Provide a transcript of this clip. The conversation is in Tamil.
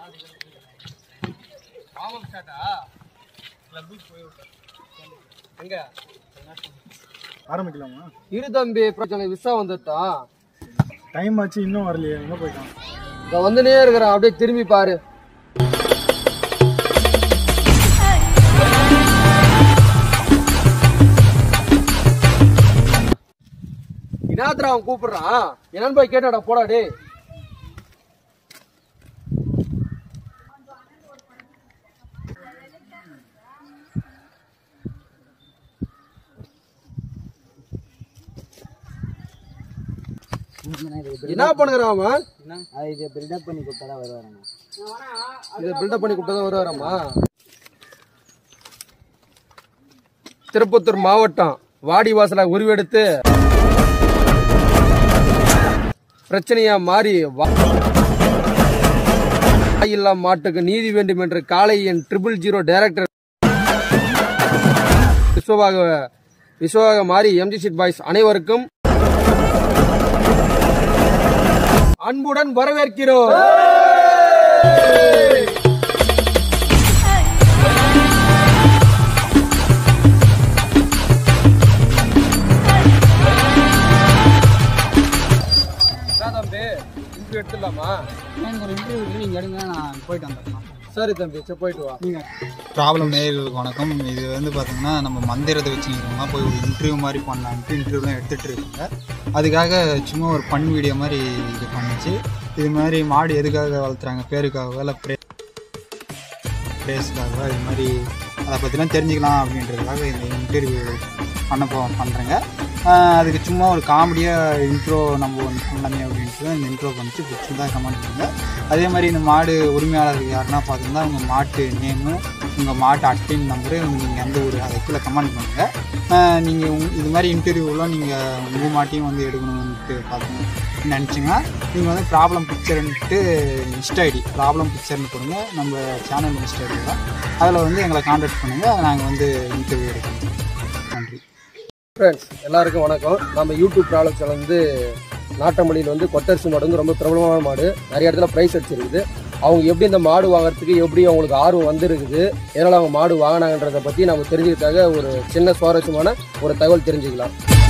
எங்க ஆரம்பிக்கலாமா இரு தம்பி பிரச்சனை விசா வந்துட்டான் டைம் ஆச்சு இன்னும் வரலையே எங்கே போயிட்டான் இங்க வந்துனே இருக்கிறான் அப்படியே திரும்பி பாரு இனாத்திர அவன் கூப்பிடுறான் என்னன்னு போய் கேட்டாடா போடா டேய் என்ன பண்ணுகிறான் அவன் இது பில்டப் பண்ணி கொடுத்தா வருவாருண்ணா இதை பில்டப் பண்ணி கூப்பிட்டு தான் வருவாராம்மா திருப்பத்தூர் மாவட்டம் வாடிவாசல உருவெடுத்து பிரச்சனையா மாறி வா- வாயில்லா மாட்டுக்கு நீதி வேண்டும் என்று காளையின் ட்ரிபிள் ஜீரோ டைரக்டர் விஸ்வபாக விஸ்வபாக மாறி எம்ஜி சிட் பாய்ஸ் அனைவருக்கும் அன்புடன் வரவேற்கிறோம் என்ன தம்பி இன்டர்வியூ எடுத்துடலாமா எனக்கு ஒரு இன்டர்வியூ நீங்கள் எடுங்க நான் போயிட்டு வந்துடலாம் சரி தம்பி சரி போயிட்டு வா ப்ராப்ளம் நேயர்களுக்கு வணக்கம் இது வந்து பார்த்தீங்கன்னா நம்ம மந்திரத்தை வச்சுருக்கோமா போய் ஒரு இன்டர்வியூ மாதிரி பண்ணலான்ட்டு இன்டர்வியூலாம் எடுத்துகிட்டு இருக்காங்க அதுக்காக சும்மா ஒரு பண் வீடியோ மாதிரி இது பண்ணுச்சு இது மாதிரி மாடு எதுக்காக வளர்த்துறாங்க பேருக்காக இல்லை ப்ரே ப்ரேஸ்க்காக இது மாதிரி அதை பற்றிலாம் தெரிஞ்சுக்கலாம் அப்படின்றதுக்காக இந்த இன்டர்வியூ பண்ண போ பண்ணுறேங்க அதுக்கு சும்மா ஒரு காமெடியாக இன்ட்ரோ நம்ம ஒன்று பண்ணலாமே அப்படின்ட்டு இந்த இன்ட்ரோ பண்ணிச்சு பிடிச்சிருந்தா கமெண்ட் பண்ணுங்கள் அதே மாதிரி இந்த மாடு உரிமையாளர் யாருன்னா பார்த்தீங்கன்னா உங்கள் மாட்டு நேமு உங்கள் மாட்டு அட்டின் நம்பரு நீங்கள் எந்த ஊர் அதை கீழே கமெண்ட் பண்ணுங்கள் நீங்கள் இது மாதிரி இன்டர்வியூலாம் நீங்கள் உங்கள் மாட்டையும் வந்து எடுக்கணும்ட்டு பார்த்தீங்க நினச்சிங்கன்னா நீங்கள் வந்து ப்ராப்ளம் பிக்சர்ன்ட்டு இன்ஸ்டா ஐடி ப்ராப்ளம் பிக்சர்னு கொடுங்க நம்ம சேனல் இன்ஸ்டா ஐடி தான் அதில் வந்து எங்களை காண்டாக்ட் பண்ணுங்கள் நாங்கள் வந்து இன்டர்வியூ எடுக்கணும் நன்றி ஃப்ரெண்ட்ஸ் எல்லாருக்கும் வணக்கம் நம்ம யூடியூப் ப்ராப்ளம்ஸில் வந்து நாட்டமல்லியில் வந்து கொத்தரிசி மாடு வந்து ரொம்ப பிரபலமான மாடு நிறைய இடத்துல ப்ரைஸ் அடிச்சிருக்குது அவங்க எப்படி இந்த மாடு வாங்குறதுக்கு எப்படி அவங்களுக்கு ஆர்வம் வந்திருக்குது எதனால் அவங்க மாடு வாங்கினாங்கன்றதை பற்றி நம்ம தெரிஞ்சுக்கிறதுக்காக ஒரு சின்ன சுவாரஸ்யமான ஒரு தகவல் தெரிஞ்சுக்கலாம்